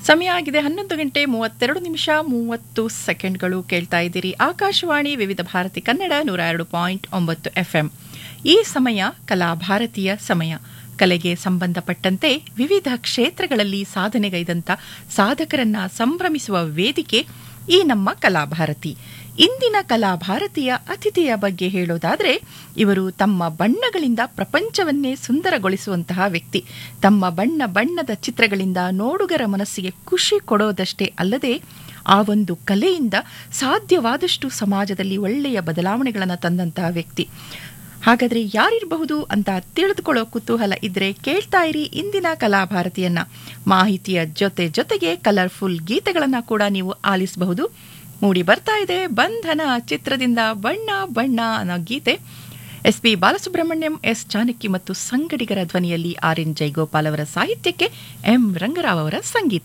ಸಮಯ ಆಗಿದೆ ಹನ್ನೊಂದು ಗಂಟೆ ಮೂವತ್ತೆರಡು ನಿಮಿಷ ಮೂವತ್ತು ಸೆಕೆಂಡ್ಗಳು ಕೇಳ್ತಾ ಇದ್ದೀರಿ ಆಕಾಶವಾಣಿ ವಿವಿಧ ಭಾರತಿ ಕನ್ನಡ ನೂರ ಎರಡು ಪಾಯಿಂಟ್ ಒಂಬತ್ತು ಎಫ್ಎಂ ಈ ಸಮಯ ಕಲಾಭಾರತೀಯ ಸಮಯ ಕಲೆಗೆ ಸಂಬಂಧಪಟ್ಟಂತೆ ವಿವಿಧ ಕ್ಷೇತ್ರಗಳಲ್ಲಿ ಸಾಧನೆಗೈದಂಥ ಸಾಧಕರನ್ನ ಸಂಭ್ರಮಿಸುವ ವೇದಿಕೆ ಈ ನಮ್ಮ ಕಲಾಭಾರತಿ ಇಂದಿನ ಕಲಾಭಾರತಿಯ ಅತಿಥಿಯ ಬಗ್ಗೆ ಹೇಳೋದಾದ್ರೆ ಇವರು ತಮ್ಮ ಬಣ್ಣಗಳಿಂದ ಪ್ರಪಂಚವನ್ನೇ ಸುಂದರಗೊಳಿಸುವಂತಹ ವ್ಯಕ್ತಿ ತಮ್ಮ ಬಣ್ಣ ಬಣ್ಣದ ಚಿತ್ರಗಳಿಂದ ನೋಡುಗರ ಮನಸ್ಸಿಗೆ ಖುಷಿ ಕೊಡೋದಷ್ಟೇ ಅಲ್ಲದೆ ಆ ಒಂದು ಕಲೆಯಿಂದ ಸಾಧ್ಯವಾದಷ್ಟು ಸಮಾಜದಲ್ಲಿ ಒಳ್ಳೆಯ ಬದಲಾವಣೆಗಳನ್ನು ತಂದಂತಹ ವ್ಯಕ್ತಿ ಹಾಗಾದ್ರೆ ಯಾರಿರಬಹುದು ಅಂತ ತಿಳಿದುಕೊಳ್ಳೋ ಕುತೂಹಲ ಇದ್ರೆ ಕೇಳ್ತಾ ಇರಿ ಇಂದಿನ ಕಲಾಭಾರತಿಯನ್ನ ಮಾಹಿತಿಯ ಜೊತೆ ಜೊತೆಗೆ ಕಲರ್ಫುಲ್ ಗೀತೆಗಳನ್ನ ಕೂಡ ನೀವು ಆಲಿಸಬಹುದು ಮೂಡಿ ಬರ್ತಾ ಇದೆ ಬಂಧನ ಚಿತ್ರದಿಂದ ಬಣ್ಣ ಬಣ್ಣ ಅನ್ನೋ ಗೀತೆ S P Balasubrahmanyam S Janaki ಮತ್ತು ಸಂಗಡಿಗರ ಧ್ವನಿಯಲ್ಲಿ ಆರ್ ಎನ್ ಜೈಗೋಪಾಲ್ ಅವರ ಸಾಹಿತ್ಯಕ್ಕೆ ಎಂ ರಂಗರಾವ್ ಅವರ ಸಂಗೀತ